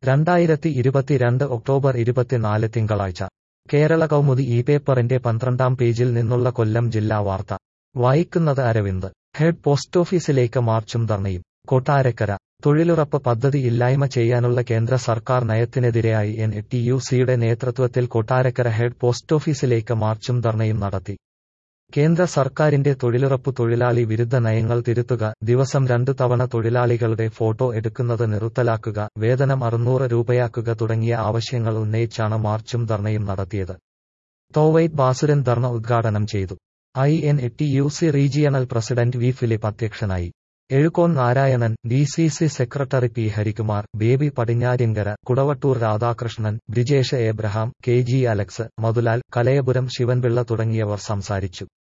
രണ്ടായിരത്തി ഇരുപത്തിരണ്ട് ഒക്ടോബർ ഇരുപത്തിനാല് തിങ്കളാഴ്ച കേരള കൗമുദി ഈ പേപ്പറിന്റെ പന്ത്രണ്ടാം പേജിൽ നിന്നുള്ള കൊല്ലം ജില്ലാ വാർത്ത വായിക്കുന്നത് അരവിന്ദ് ഹെഡ് പോസ്റ്റ് ഓഫീസിലേക്ക് മാർച്ചും ധർണയും കൊട്ടാരക്കര തൊഴിലുറപ്പ് പദ്ധതി ഇല്ലായ്മ ചെയ്യാനുള്ള കേന്ദ്ര സർക്കാർ നയത്തിനെതിരെയായി എൻ ടി യു സിയുടെ നേതൃത്വത്തിൽ കൊട്ടാരക്കര ഹെഡ് പോസ്റ്റ് ഓഫീസിലേക്ക് മാർച്ചും ധർണയും നടത്തി കേന്ദ്ര സർക്കാരിന്റെ തൊഴിലുറപ്പ് തൊഴിലാളി വിരുദ്ധ നയങ്ങൾ തിരുത്തുക ദിവസം രണ്ടു തവണ തൊഴിലാളികളുടെ ഫോട്ടോ എടുക്കുന്നത് നിർത്തലാക്കുക വേതനം അറുന്നൂറ് രൂപയാക്കുക തുടങ്ങിയ ആവശ്യങ്ങൾ ഉന്നയിച്ചാണ് മാർച്ചും ധർണയും നടത്തിയത് തോവൈറ്റ് ബാസുരൻ ധർണ ഉദ്ഘാടനം ചെയ്തു I N T U C regional president V Philip അധ്യക്ഷനായി Ezhukone Narayanan D C C secretary P Harikumar Baby Padinjaryankara Kudavattoor Radhakrishnan Brijesh Abraham K G Alex Madhulal Kalayapuram Sivanpillai തുടങ്ങിയവർ സംസാരിച്ചു